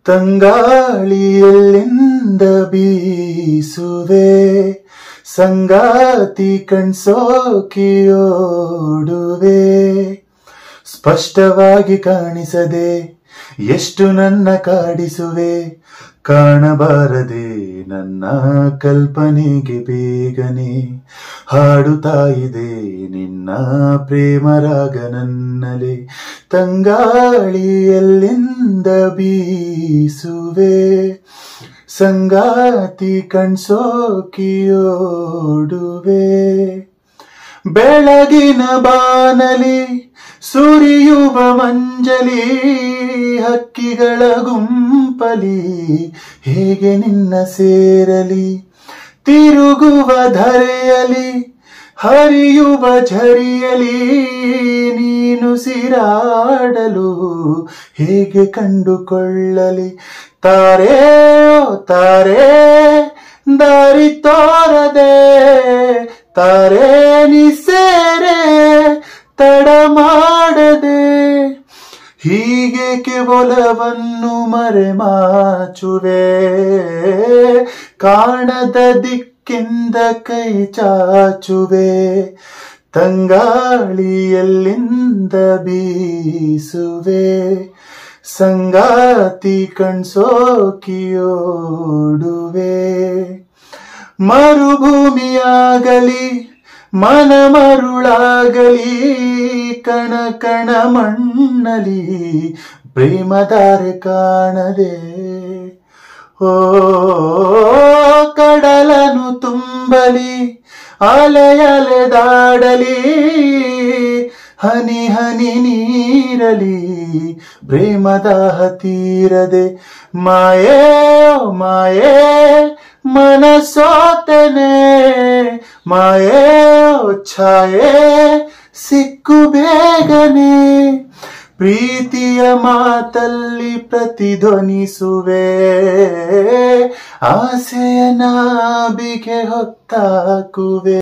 ತಂಗಾಳಿಯಲ್ಲಿಂದ ಬೀಸುವೆ ಸಂಗಾತಿ ಕಣ್ಸೋಕಿಯೋಡುವೆ ಸ್ಪಷ್ಟವಾಗಿ ಕಾಣಿಸದೆ ಎಷ್ಟು ನನ್ನ ಕಾಡಿಸುವೆ ಕಾಣಬಾರದೆ ನನ್ನ ಕಲ್ಪನೆಗೆ ಬೇಗನೆ ಹಾಡುತ್ತಾ ಇದೆ ನಿನ್ನ ಪ್ರೇಮರಾಗ ನನ್ನಲೆ ತಂಗಾಳಿಯಲ್ಲಿಂದ ಬೀಸುವೆ ಸಂಗಾತಿ ಕಣ್ಸೋಕಿಯೋಡುವೆ ಬೆಳಗಿನ ಬಾನಲಿ ಸುರಿಯುವ ಮಂಜಲಿ ಹಕ್ಕಿಗಳ ಗುಂಪಲಿ ಹೇಗೆ ನಿನ್ನ ಸೇರಲಿ ತಿರುಗುವ ಧರೆಯಲಿ ಹರಿಯುವ ಝರಿಯಲಿ ನೀನು ಸಿರಾಡಲು ಹೇಗೆ ಕಂಡುಕೊಳ್ಳಲಿ ತಾರೆ ಓ ತಾರೆ ದಾರಿ ತೋರದೆ ತಾರೆ ನೀ ಸೇರೆ ತಡ ಮಾಡದೆ ಹೀಗೆ ಒಲವನ್ನು ಮರೆಮಾಚುವೆ ಕಾಣದ ದಿಕ್ಕಿಂದ ಕೈ ಚಾಚುವೆ ತಂಗಾಳಿಯಲ್ಲಿಂದ ಬೀಸುವೆ ಸಂಗಾತಿ ಕಣ್ಸೋಕಿಯೋಡುವೆ ಮರುಭೂಮಿಯಾಗಲಿ ಮನ ಮರುಳಾಗಲಿ ಕಣ ಕಣ ಮಣ್ಣಲಿ ಪ್ರೇಮಧಾರೆ ಕಾಣದೆ ಓ ಕಡಲನು ತುಂಬಲಿ ಅಲೆ ಅಲೆದಾಡಲಿ ಹನಿ ಹನಿ ನೀರಲಿ ಪ್ರೇಮದಾಹ ತೀರದೆ ಮಾಯೇ ಓ ಮಾಯೇ ಮನಸೋತನೆ ಮಾಯೇ ಓ ಛಾಯೆ ಸಿಕ್ಕು ಬೇಗನೆ ಪ್ರೀತಿಯ ಮಾತಲ್ಲಿ ಪ್ರತಿಧ್ವನಿಸುವೆ ಆಸೆಯ ನಾಬಿಗೆ ಹೊತ್ತಾಕುವೆ